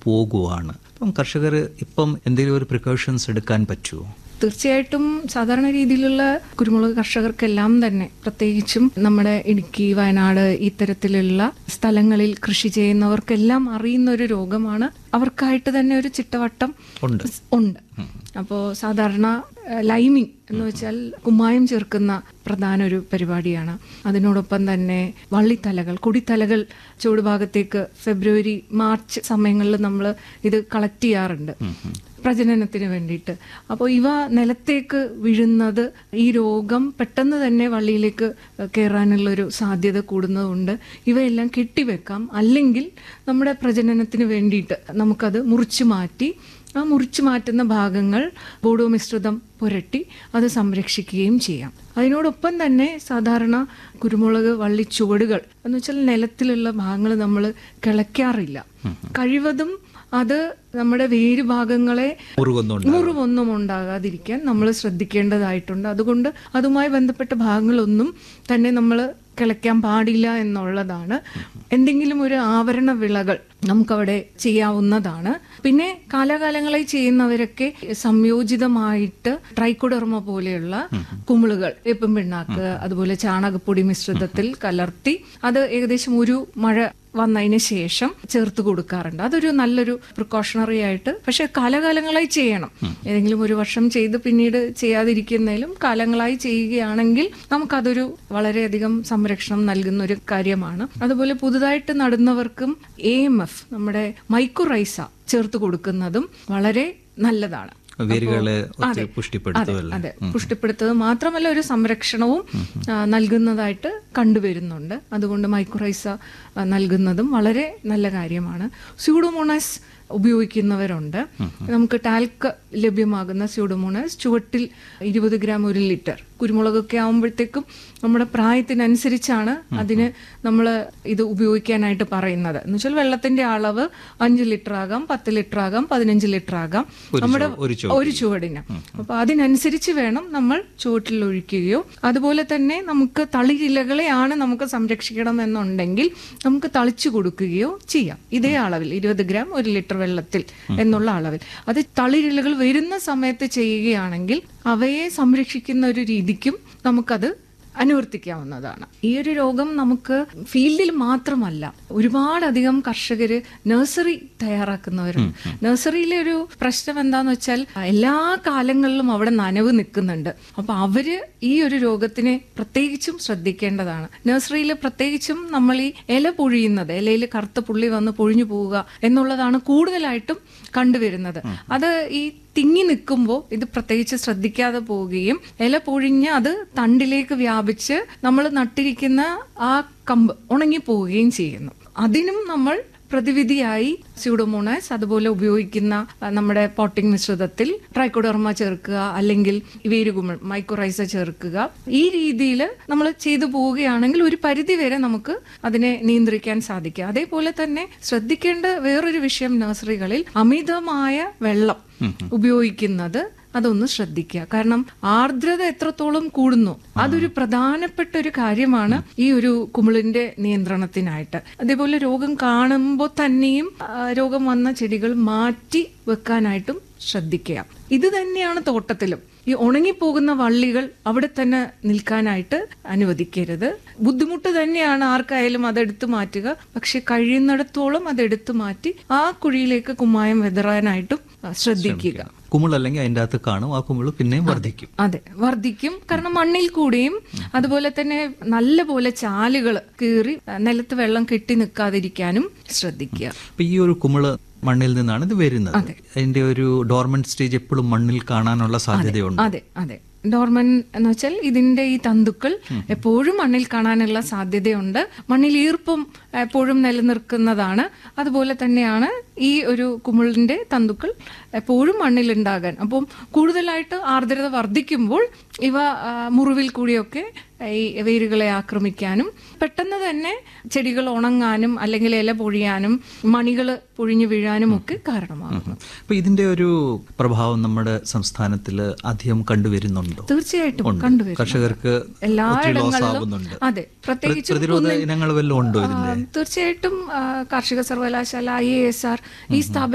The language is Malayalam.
പോകുവാണ് അപ്പം കർഷകർ ഇപ്പം എന്തെങ്കിലും ഒരു പ്രിക്കോഷൻസ് എടുക്കാൻ പറ്റുമോ തീർച്ചയായിട്ടും സാധാരണ രീതിയിലുള്ള കുരുമുളക് കർഷകർക്കെല്ലാം തന്നെ പ്രത്യേകിച്ചും നമ്മുടെ ഇടുക്കി വയനാട് ഇത്തരത്തിലുള്ള സ്ഥലങ്ങളിൽ കൃഷി ചെയ്യുന്നവർക്കെല്ലാം അറിയുന്ന ഒരു രോഗമാണ് അവർക്കായിട്ട് തന്നെ ഒരു ചിട്ടവട്ടം ഉണ്ട് ഉണ്ട് അപ്പോൾ സാധാരണ ഏഹ്, ലൈമിംഗ് എന്ന് വെച്ചാൽ കുമ്മായം ചേർക്കുന്ന പ്രധാന ഒരു പരിപാടിയാണ് അതിനോടൊപ്പം തന്നെ വള്ളിത്തലകൾ കൊടിത്തലകൾ ചൂടുഭാഗത്തേക്ക് ഫെബ്രുവരി മാർച്ച് സമയങ്ങളിൽ നമ്മൾ ഇത് കളക്ട് ചെയ്യാറുണ്ട് പ്രജനനത്തിന് വേണ്ടിയിട്ട് അപ്പോൾ ഇവ നിലത്തേക്ക് വീഴുന്നത് ഈ രോഗം പെട്ടെന്ന് തന്നെ വള്ളിയിലേക്ക് കയറാനുള്ളൊരു സാധ്യത കൂടുന്നതുകൊണ്ട് ഇവയെല്ലാം കെട്ടിവെക്കാം അല്ലെങ്കിൽ നമ്മുടെ പ്രജനനത്തിന് വേണ്ടിയിട്ട് നമുക്കത് മുറിച്ചു മാറ്റി ആ മുറിച്ചു മാറ്റുന്ന ഭാഗങ്ങൾ ബോഡോ മിശ്രിതം പുരട്ടി അത് സംരക്ഷിക്കുകയും ചെയ്യാം അതിനോടൊപ്പം തന്നെ സാധാരണ കുരുമുളക് വള്ളി ചുവടുകൾ എന്ന് വെച്ചാൽ നിലത്തിലുള്ള ഭാഗങ്ങൾ നമ്മൾ കിളയ്ക്കാറില്ല കഴിവതും അത് നമ്മുടെ വേര് ഭാഗങ്ങളെ മുറുകൊന്നുണ്ട് മുറിവൊന്നും ഉണ്ടാകാതിരിക്കാൻ നമ്മൾ ശ്രദ്ധിക്കേണ്ടതായിട്ടുണ്ട് അതുകൊണ്ട് അതുമായി ബന്ധപ്പെട്ട ഭാഗങ്ങളൊന്നും തന്നെ നമ്മൾ കിളയ്ക്കാൻ പാടില്ല എന്നുള്ളതാണ് എന്തെങ്കിലും ഒരു ആവരണ വിളകൾ നമുക്കവിടെ ചെയ്യാവുന്നതാണ് പിന്നെ കാലാകാലങ്ങളായി ചെയ്യുന്നവരൊക്കെ സംയോജിതമായിട്ട് ട്രൈക്കോഡർമ പോലെയുള്ള കുമിളുകൾ വേപ്പും പിണ്ണാക്ക് അതുപോലെ ചാണകപ്പൊടി മിശ്രിതത്തിൽ കലർത്തി അത് ഏകദേശം ഒരു മഴ വന്നതിന് ശേഷം ചേർത്ത് കൊടുക്കാറുണ്ട് അതൊരു നല്ലൊരു പ്രിക്കോഷണറി ആയിട്ട് പക്ഷെ കാലകാലങ്ങളായി ചെയ്യണം ഏതെങ്കിലും ഒരു വർഷം ചെയ്ത് പിന്നീട് ചെയ്യാതിരിക്കുന്നതിലും കാലങ്ങളായി ചെയ്യുകയാണെങ്കിൽ നമുക്കതൊരു വളരെയധികം സംരക്ഷണം നൽകുന്ന ഒരു കാര്യമാണ് അതുപോലെ പുതുതായിട്ട് നടുന്നവർക്കും എ എം എഫ് നമ്മുടെ മൈക്രോറൈസ ചേർത്ത് കൊടുക്കുന്നതും വളരെ നല്ലതാണ് വേരുകളെ അതെ, ഒത്തിരി അതെ പുഷ്ടിപ്പെടുത്തുമല്ലേ അതെ പുഷ്ടിപ്പെടുത്തത് മാത്രമല്ല ഒരു സംരക്ഷണവും ആ, നൽകുന്നതായിട്ട് കണ്ടുവരുന്നുണ്ട് അതുകൊണ്ട് മൈക്രോറൈസ ആ, നൽകുന്നതും വളരെ നല്ല കാര്യമാണ് സ്യൂഡോമോണസ് ഉപയോഗിക്കുന്നവരുണ്ട് നമുക്ക് ടാൽക്ക് ലഭ്യമാകുന്ന സ്യൂഡോമോണസ് ചുവട്ടിൽ ഇരുപത് ഗ്രാം ഒരു ലിറ്റർ കുരുമുളകൊക്കെ ആകുമ്പോഴത്തേക്കും നമ്മുടെ പ്രായത്തിനനുസരിച്ചാണ് അതിന് നമ്മൾ ഇത് ഉപയോഗിക്കാനായിട്ട് പറയുന്നത് എന്ന് വെച്ചാൽ വെള്ളത്തിന്റെ അളവ് അഞ്ച് ലിറ്റർ ആകാം പത്ത് ലിറ്റർ ആകാം പതിനഞ്ച് ലിറ്റർ ആകാം നമ്മുടെ ഒരു ഒരു ചുവടിന് അപ്പൊ അതിനനുസരിച്ച് വേണം നമ്മൾ ചുവട്ടിൽ ഒഴിക്കുകയോ അതുപോലെ തന്നെ നമുക്ക് തളിരിലകളെയാണ് നമുക്ക് സംരക്ഷിക്കണം എന്നുണ്ടെങ്കിൽ നമുക്ക് തളിച്ചു കൊടുക്കുകയോ ചെയ്യാം ഇതേ അളവിൽ ഇരുപത് ഗ്രാം ഒരു ലിറ്റർ വെള്ളത്തിൽ എന്നുള്ള അളവിൽ അത് തളിരിലകൾ വരുന്ന സമയത്ത് ചെയ്യുകയാണെങ്കിൽ അവയെ സംരക്ഷിക്കുന്ന ഒരു രീതിക്കും നമുക്കത് അനുവർത്തിക്കാവുന്നതാണ് ഈ ഒരു രോഗം നമുക്ക് ഫീൽഡിൽ മാത്രമല്ല ഒരുപാടധികം കർഷകര് നഴ്സറി തയ്യാറാക്കുന്നവരുണ്ട് നഴ്സറിയിലെ ഒരു പ്രശ്നം എന്താന്ന് വെച്ചാൽ എല്ലാ കാലങ്ങളിലും അവിടെ നനവ് നിൽക്കുന്നുണ്ട് അപ്പൊ അവര് ഈ ഒരു രോഗത്തിനെ പ്രത്യേകിച്ചും ശ്രദ്ധിക്കേണ്ടതാണ് നഴ്സറിയിൽ പ്രത്യേകിച്ചും നമ്മൾ ഈ ഇല പൊഴിയുന്നത് ഇലയിൽ കറുത്ത പുള്ളി വന്ന് പൊഴിഞ്ഞു പോവുക എന്നുള്ളതാണ് കൂടുതലായിട്ടും കണ്ടുവരുന്നത് അത് ഈ തിങ്ങി നിൽക്കുമ്പോൾ ഇത് പ്രത്യേകിച്ച് ശ്രദ്ധിക്കാതെ പോവുകയും ഇല പൊഴിഞ്ഞ് അത് തണ്ടിലേക്ക് വ്യാപിച്ച് നമ്മൾ നട്ടിരിക്കുന്ന ആ കമ്പ് ഉണങ്ങി പോവുകയും ചെയ്യുന്നു അതിനും നമ്മൾ പ്രതിവിധിയായി സ്യൂഡോമോണാസ് അതുപോലെ ഉപയോഗിക്കുന്ന ആ, നമ്മുടെ പോട്ടിംഗ് മിശ്രിതത്തിൽ ട്രൈക്കോഡർമ ചേർക്കുക അല്ലെങ്കിൽ വേരുകുമിൾ മൈക്രോറൈസ ചേർക്കുക ഈ രീതിയിൽ നമ്മൾ ചെയ്തു പോവുകയാണെങ്കിൽ ഒരു പരിധി വരെ നമുക്ക് അതിനെ നിയന്ത്രിക്കാൻ സാധിക്കും അതേപോലെ തന്നെ ശ്രദ്ധിക്കേണ്ട വേറൊരു വിഷയം നഴ്സറികളിൽ അമിതമായ വെള്ളം ഉപയോഗിക്കുന്നത് അതൊന്ന് ശ്രദ്ധിക്കുക കാരണം ആർദ്രത എത്രത്തോളം കൂടുന്നു അതൊരു പ്രധാനപ്പെട്ട ഒരു കാര്യമാണ് ഈ ഒരു കുമിളിന്റെ നിയന്ത്രണത്തിനായിട്ട് അതേപോലെ രോഗം കാണുമ്പോൾ തന്നെയും ആ, രോഗം വന്ന ചെടികൾ മാറ്റി വെക്കാനായിട്ടും ശ്രദ്ധിക്കുക ഇത് തന്നെയാണ് തോട്ടത്തിലും ഈ ഉണങ്ങിപ്പോകുന്ന വള്ളികൾ അവിടെ തന്നെ നിൽക്കാനായിട്ട് അനുവദിക്കരുത് ബുദ്ധിമുട്ട് തന്നെയാണ് ആർക്കായാലും അതെടുത്ത് മാറ്റുക പക്ഷെ കഴിയുന്നിടത്തോളം അതെടുത്ത് മാറ്റി ആ കുഴിയിലേക്ക് കുമ്മായം വെതറാനായിട്ടും ആ, ശ്രദ്ധിക്കുക കുമിളല്ലെങ്കിൽ അതിൻ്റെ അകത്ത് കാണും ആ കുമിള് പിന്നെയും വർദ്ധിക്കും അതെ വർദ്ധിക്കും കാരണം മണ്ണിൽ കൂടിയും അതുപോലെ തന്നെ നല്ല പോലെ ചാലുകൾ കീറി ആ, നിലത്ത് വെള്ളം കെട്ടി നിൽക്കാതിരിക്കാനും ശ്രദ്ധിക്കുക അപ്പൊ ഈ ഒരു കുമിള് മണ്ണിൽ നിന്നാണ് ഇത് വരുന്നത് അതിന്റെ ഒരു ഡോർമെന്റ് സ്റ്റേജ് എപ്പോഴും മണ്ണിൽ കാണാനുള്ള സാധ്യതയുണ്ട് അതെ അതെ ഡോർമൻ എന്ന് വെച്ചാൽ ഇതിന്റെ ഈ തന്തുക്കൾ എപ്പോഴും മണ്ണിൽ കാണാനുള്ള സാധ്യതയുണ്ട് മണ്ണിൽ ഈർപ്പം എപ്പോഴും നിലനിൽക്കുന്നതാണ് അതുപോലെ തന്നെയാണ് ഈ ഒരു കുമിളിന്റെ തന്തുക്കൾ എപ്പോഴും മണ്ണിൽ ഉണ്ടാകാൻ അപ്പം കൂടുതലായിട്ട് ആർദ്രത വർദ്ധിക്കുമ്പോൾ ഇവ ആ, മുറിവിൽ കൂടിയൊക്കെ ഈ വേരുകളെ ആക്രമിക്കാനും പെട്ടെന്ന് തന്നെ ചെടികൾ ഉണങ്ങാനും അല്ലെങ്കിൽ ഇല പൊഴിയാനും മണികൾ പൊഴിഞ്ഞു വീഴാനും ഒക്കെ കാരണമാകുന്നു അപ്പൊ ഇതിന്റെ ഒരു പ്രഭാവം നമ്മുടെ സംസ്ഥാനത്തിൽ അധികം കണ്ടുവരുന്നുണ്ടോ തീർച്ചയായിട്ടും ഉണ്ട്. കണ്ടുവരും കർഷകർക്ക് ഒത്തിരി ലോസ് എല്ലായിടങ്ങളിലും ആവുന്നുണ്ട് അതെ പ്രത്യേകിച്ചും പ്രതിരോധ ഇനങ്ങൾ വല്ലതും ഉണ്ടോ ഇതിന്റെ തീർച്ചയായിട്ടും ആ, കാർഷിക സർവകലാശാല ഐ എ എസ് ആർ ഈ സ്ഥാപന